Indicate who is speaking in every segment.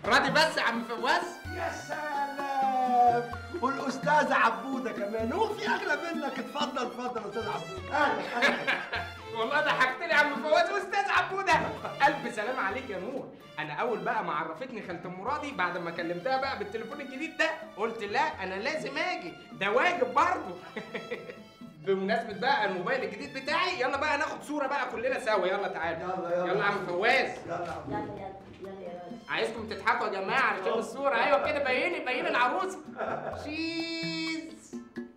Speaker 1: راضي بس يا عم فواز
Speaker 2: يا سلام والاستاذ عبوده كمان هو في اغلى منك اتفضل اتفضل يا استاذ عبوده اهلا اهلا
Speaker 1: والله ضحكتني يا عم فواز واستاذ عبوده الف سلام عليك يا نور انا اول بقى ما عرفتني خالة ام راضي بعد ما كلمتها بقى بالتليفون الجديد ده قلت لا انا لازم اجي ده واجب برضه بمناسبة بقى الموبايل الجديد بتاعي يلا بقى ناخد صورة بقى كلنا سوا يلا تعالى
Speaker 2: يلا يلا
Speaker 1: يلا يا عم فواز
Speaker 2: يلا
Speaker 3: يلا يلا يلا يا راجل
Speaker 1: عايزكم تضحكوا يا جماعة علشان الصورة ايوه كده بيني بين العروسة شيز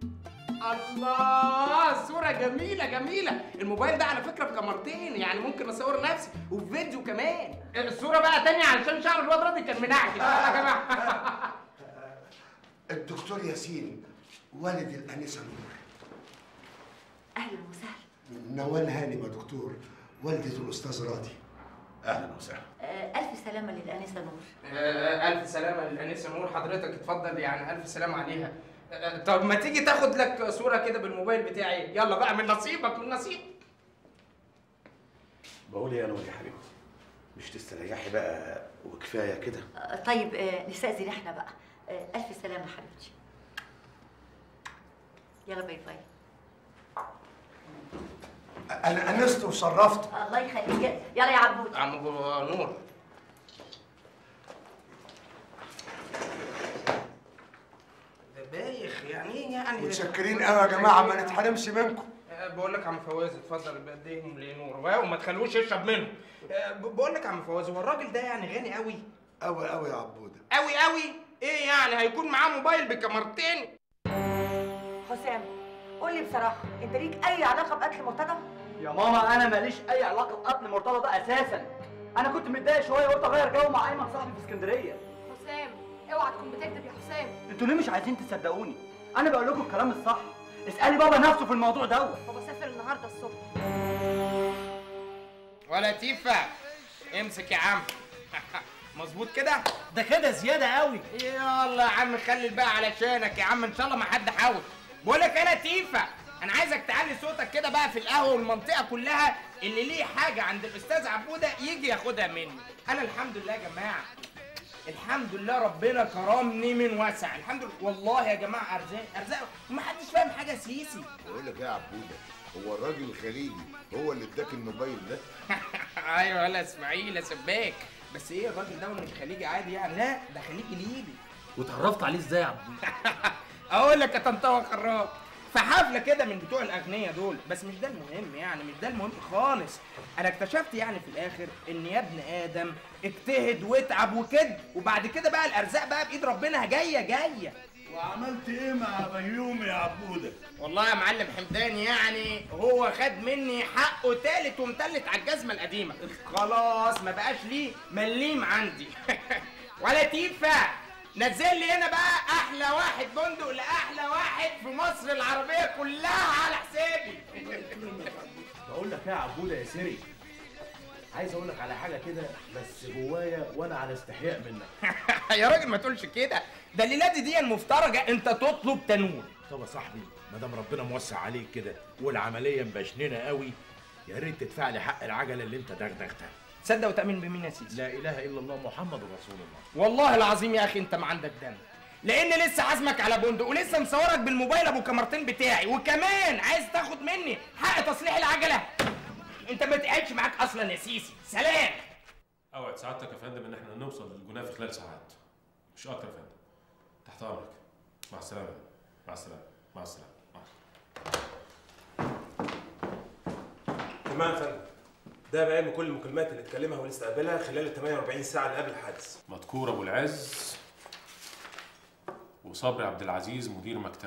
Speaker 1: الله صورة جميلة جميلة الموبايل ده على فكرة بكاميرتين يعني ممكن اصور نفسي وفي فيديو كمان الصورة بقى تانية علشان شعر الواد راضي كان منعكس يلا يا جماعة
Speaker 2: الدكتور ياسين والد الانسه نور
Speaker 3: اهلا وسهلا
Speaker 2: نوال هانم يا دكتور والده الاستاذ راضي
Speaker 4: اهلا وسهلا
Speaker 3: آه، الف سلامه للانسه نور
Speaker 1: آه، ألف سلامة للأنسة نور حضرتك اتفضل يعني ألف سلامة عليها آه، طب ما تيجي تاخد لك صورة كده بالموبايل بتاعي يلا بقى من نصيبك من نصيبك
Speaker 4: بقول ايه يا نور يا حبيبتي مش تستريحي بقى وكفايه كده
Speaker 3: آه، طيب آه، نستأذن احنا بقى آه، الف سلامه حبيبتي يلا باي باي
Speaker 2: انا انست وشرفت
Speaker 3: الله يخليك يلا يا عبود
Speaker 1: عم أبو نور ده بايخ يعني ايه يعني
Speaker 2: متشكرين قوي يا جماعه ما نتحرمش منكم
Speaker 1: آه، بقول لك يا عم فواز اتفضل بأديهم لنور و- وما تخلوش يشرب منهم آه، ب- بقول لك يا عم فواز هو الراجل ده يعني غني قوي
Speaker 2: قوي قوي يا عبوده
Speaker 1: قوي قوي ايه يعني هيكون معاه موبايل بكاميرتين
Speaker 3: حسام قول لي بصراحه انت ليك اي علاقه بقتل مرتضى
Speaker 5: يا ماما انا ماليش اي علاقه بقتل مرتضى ده اساسا انا كنت متضايق شويه قلت اغير جو مع ايمن صاحبي في اسكندريه
Speaker 6: حسام اوعى تكون بتكذب يا حسام
Speaker 5: انتوا ليه مش عايزين تصدقوني انا بقول لكم الكلام الصح اسالي بابا نفسه في الموضوع دوت
Speaker 6: هو سافر النهارده الصبح
Speaker 1: ولا تيفا امسك يا عم مظبوط كده
Speaker 5: ده كده زياده قوي
Speaker 1: يلا يا عم خلي الباقي علشانك يا عم ان شاء الله ما حد حاول بقول لك انا تيفا انا عايزك تعلي صوتك كده بقى في القهوه والمنطقه كلها اللي ليه حاجه عند الاستاذ عبوده يجي ياخدها مني انا الحمد لله يا جماعه الحمد لله ربنا كرمني من واسع الحمد لله والله يا جماعه ارزاق ارزاق ومحدش فاهم حاجه سيسي
Speaker 7: بقول لك ايه يا عبوده هو الراجل الخليجي هو اللي اداك الموبايل ده
Speaker 1: ايوه يلا اسماعيل يا سباك بس ايه الراجل ده مش خليجي عادي يعني لا ده خليجي ليبي
Speaker 5: واتعرفت عليه ازاي يا عبد
Speaker 1: اقول لك يا طنطاوه خراب في حفله كده من بتوع الاغنياء دول بس مش ده المهم يعني مش ده المهم خالص انا اكتشفت يعني في الاخر ان يا ابن ادم اجتهد واتعب وكد وبعد كده بقى الارزاق بقى بايد ربنا جايه جايه
Speaker 4: وعملت ايه مع بيوم يا عبوده
Speaker 1: والله يا معلم حمدان يعني هو خد مني حقه تالت ومتلت على الجزمه القديمه خلاص ما بقاش ليه مليم عندي ولا تيفا نزل لي هنا بقى احلى واحد بندق لاحلى واحد في مصر العربيه كلها على حسابي
Speaker 4: بقول لك ايه يا عبوده يا سيري عايز اقول لك على حاجه كده بس جوايا وانا على استحياء منك
Speaker 1: يا راجل ما تقولش كده ده الليله دي دي المفترجه انت تطلب تنور
Speaker 4: طب يا صاحبي ما دام ربنا موسع عليك كده والعمليه مبشننه قوي يا ريت تدفع لي حق العجله اللي انت دغدغتها
Speaker 1: تصدق وتامن بمين يا سيدي
Speaker 4: لا اله الا الله محمد رسول الله
Speaker 1: والله العظيم يا اخي انت ما عندك دم لان لسه عازمك على بندق ولسه مصورك بالموبايل ابو كاميرتين بتاعي وكمان عايز تاخد مني حق تصليح العجله انت ما تقعدش معاك اصلا يا سيسي سلام
Speaker 8: اوعد سعادتك يا فندم ان احنا نوصل للجناه في خلال ساعات مش اكتر يا فندم تحت امرك مع السلامه مع السلامه مع السلامه مع
Speaker 9: تمام يا فندم ده بيان كل المكالمات اللي اتكلمها واللي استقبلها خلال ال 48 ساعه اللي قبل الحادث
Speaker 8: مذكور ابو العز وصبري عبد العزيز مدير مكتبه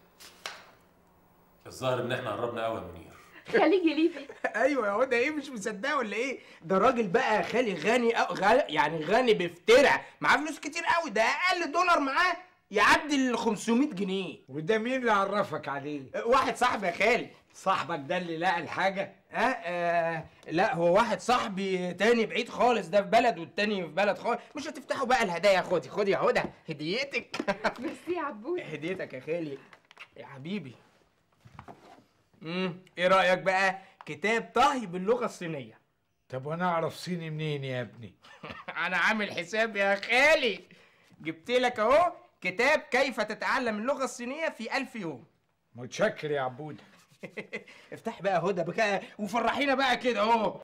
Speaker 8: الظاهر ان احنا قربنا قوي يا منير
Speaker 6: خليجي ليبي
Speaker 1: ايوه يا هدى ايه مش مصدقه ولا ايه ده راجل بقى خالي غني أو غني يعني غني بفترع معاه فلوس كتير قوي ده اقل دولار معاه يعدي ال 500 جنيه
Speaker 10: وده مين اللي عرفك عليه؟
Speaker 1: واحد صاحبي يا خالي
Speaker 10: صاحبك ده اللي لقى الحاجة؟
Speaker 1: آه, آه لا هو واحد صاحبي تاني بعيد خالص ده في بلد والتاني في بلد خالص مش هتفتحوا بقى الهدايا خدي خدي يا هدى هديتك
Speaker 6: ميرسي يا عبود
Speaker 1: هديتك يا خالي يا حبيبي امم ايه رايك بقى كتاب طهي باللغه الصينيه
Speaker 10: طب وانا اعرف صيني منين يا ابني؟
Speaker 1: انا عامل حساب يا خالي جبت لك اهو كتاب كيف تتعلم اللغه الصينيه في ألف يوم
Speaker 10: متشكر يا عبودة
Speaker 1: افتح بقى هدى بقى وفرحينا بقى كده اهو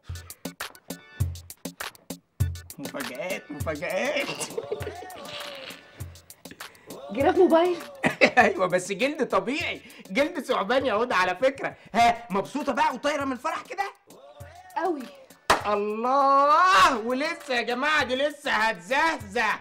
Speaker 1: مفاجآت مفاجآت
Speaker 6: جراب موبايل
Speaker 1: ايوه بس جلد طبيعي جلد ثعبان يا هدى على فكره ها مبسوطه بقى وطايره من الفرح كده
Speaker 6: قوي
Speaker 1: الله ولسه يا جماعه دي لسه هتزهزه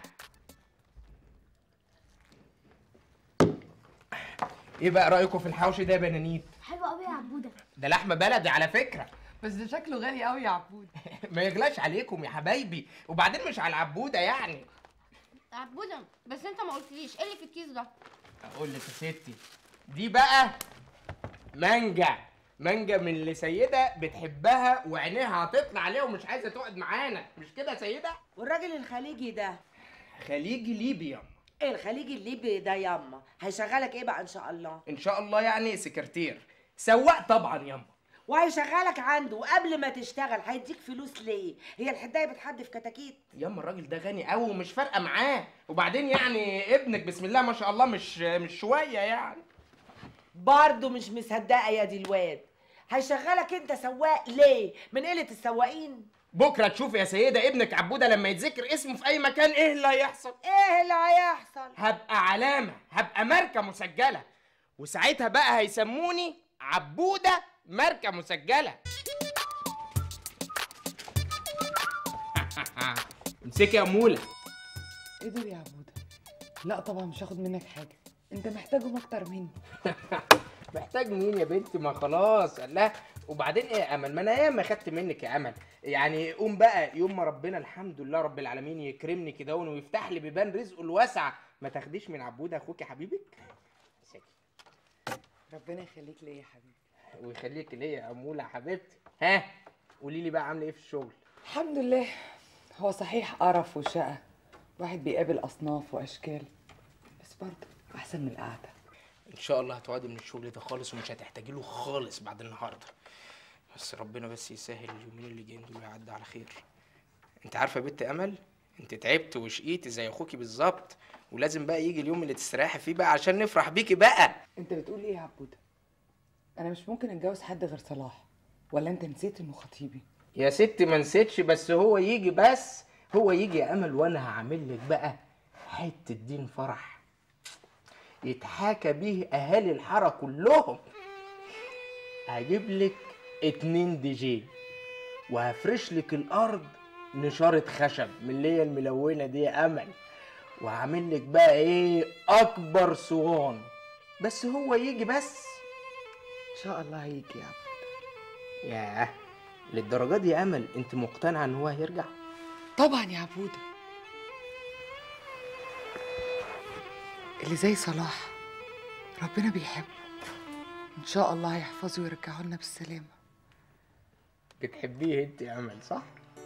Speaker 1: ايه بقى رايكم في الحوشي ده يا بنانيت
Speaker 11: حلو قوي يا عبوده
Speaker 1: ده لحمه بلدي على فكره
Speaker 6: بس ده شكله غالي قوي يا عبود
Speaker 1: ما يغلاش عليكم يا حبايبي وبعدين مش على العبوده يعني
Speaker 11: عبوده بس انت ما قلتليش ايه اللي في الكيس ده
Speaker 1: اقول لك يا ستي دي بقى مانجا مانجا من اللي سيده بتحبها وعينيها هتطلع عليها ومش عايزه تقعد معانا مش كده يا سيده
Speaker 3: والراجل الخليجي ده
Speaker 1: خليجي ليبيا
Speaker 3: ايه الخليجي الليبي ده ياما هيشغلك ايه بقى ان شاء الله
Speaker 1: ان شاء الله يعني سكرتير سواق طبعا ياما
Speaker 3: وهيشغلك عنده وقبل ما تشتغل هيديك فلوس ليه هي الحدايه بتحد في كتاكيت
Speaker 1: ياما الراجل ده غني قوي ومش فارقه معاه وبعدين يعني ابنك بسم الله ما شاء الله مش مش شويه يعني
Speaker 3: برضه مش مصدقه يا دي الواد هيشغلك انت سواق ليه من قله السواقين
Speaker 1: بكره تشوف يا سيده ابنك عبوده لما يتذكر اسمه في اي مكان ايه اللي هيحصل
Speaker 3: ايه اللي هيحصل
Speaker 1: هبقى علامه هبقى ماركه مسجله وساعتها بقى هيسموني عبوده ماركه مسجله امسكي يا موله
Speaker 12: ايه دول يا عبودة؟ لا طبعا مش هاخد منك حاجة انت محتاجهم اكتر مني
Speaker 1: محتاج مين يا بنتي ما خلاص الله وبعدين ايه يا امل ما انا ياما خدت منك يا امل يعني قوم بقى يوم ما ربنا الحمد لله رب العالمين يكرمني كده ويفتح لي بيبان رزقه الواسعه ما تاخديش من عبوده اخوك يا حبيبك امسكي.
Speaker 12: ربنا يخليك ليا يا حبيبي
Speaker 1: ويخليك ليا يا اموله يا حبيبتي ها قولي لي بقى عامله ايه في الشغل
Speaker 12: الحمد لله هو صحيح قرف وشقة واحد بيقابل اصناف واشكال بس برضه احسن من القعدة
Speaker 1: ان شاء الله هتقعدي من الشغل ده خالص ومش هتحتاجي له خالص بعد النهارده بس ربنا بس يسهل اليومين اللي جايين دول ويعدي على خير انت عارفه يا بنت امل انت تعبت وشقيتي زي اخوكي بالظبط ولازم بقى يجي اليوم اللي تستريحي فيه بقى عشان نفرح بيكي بقى
Speaker 12: انت بتقول ايه يا عبودة؟ انا مش ممكن اتجوز حد غير صلاح ولا انت نسيت انه خطيبي
Speaker 1: يا ستي ما نسيتش بس هو يجي بس هو يجي يا امل وانا هعمل لك بقى حته دين فرح يتحاكى به اهالي الحاره كلهم هجيب لك اتنين دي جي وهفرش لك الارض نشاره خشب من اللي هي الملونه دي يا امل وهعمل لك بقى ايه اكبر صوان بس هو يجي بس
Speaker 12: ان شاء الله هيجي يا عبودة
Speaker 1: ياه للدرجه دي يا امل انت مقتنعه ان هو هيرجع
Speaker 12: طبعا يا عبودة اللي زي صلاح ربنا بيحبه ان شاء الله هيحفظه ويرجعه لنا بالسلامة
Speaker 1: بتحبيه انت يا امل صح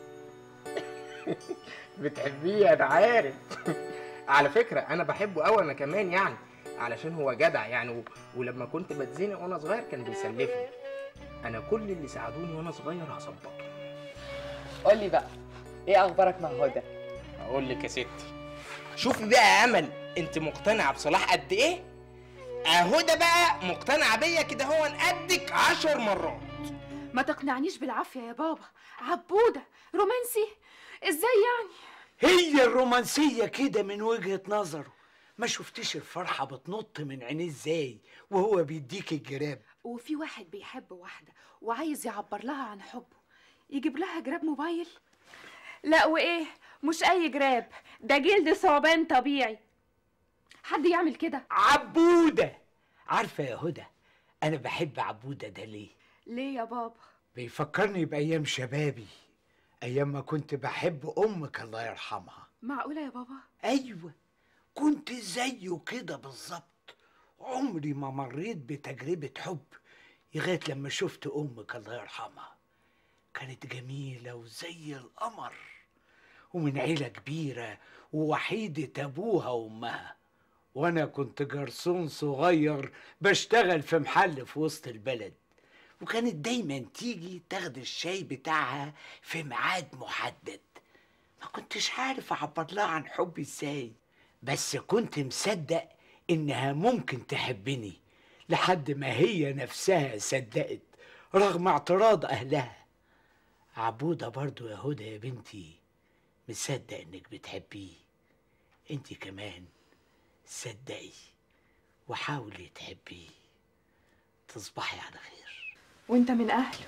Speaker 1: بتحبيه انا عارف على فكره انا بحبه قوي انا كمان يعني علشان هو جدع يعني و... ولما كنت بتزنق وانا صغير كان بيسلفني انا كل اللي ساعدوني وانا صغير هظبطه
Speaker 12: قول لي بقى ايه اخبارك مع هدى
Speaker 1: اقول لك يا ستي شوفي بقى يا امل انت مقتنعه بصلاح قد ايه اهدى بقى مقتنعه بيا كده هو قدك عشر مرات
Speaker 6: ما تقنعنيش بالعافية يا بابا عبودة رومانسي ازاي يعني
Speaker 10: هي الرومانسية كده من وجهة نظره ما شفتيش الفرحة بتنط من عينيه ازاي وهو بيديك الجراب
Speaker 6: وفي واحد بيحب واحدة وعايز يعبر لها عن حبه يجيب لها جراب موبايل لا وايه مش اي جراب ده جلد ثعبان طبيعي حد يعمل كده
Speaker 10: عبودة عارفة يا هدى أنا بحب عبودة ده ليه؟
Speaker 6: ليه يا بابا
Speaker 10: بيفكرني بأيام شبابي أيام ما كنت بحب أمك الله يرحمها
Speaker 6: معقولة يا بابا
Speaker 10: أيوة كنت زيه كده بالظبط عمري ما مريت بتجربة حب لغاية لما شفت أمك الله يرحمها كانت جميلة وزي القمر ومن عيلة كبيرة ووحيدة أبوها وأمها وأنا كنت جرسون صغير بشتغل في محل في وسط البلد وكانت دايما تيجي تاخد الشاي بتاعها في ميعاد محدد ما كنتش عارف اعبر لها عن حبي ازاي بس كنت مصدق انها ممكن تحبني لحد ما هي نفسها صدقت رغم اعتراض اهلها عبودة برضو يا هدى يا بنتي مصدق انك بتحبيه انت كمان صدقي وحاولي تحبيه تصبحي على خير
Speaker 6: وانت من اهله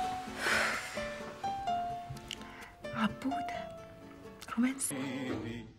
Speaker 12: عبودة رومانسي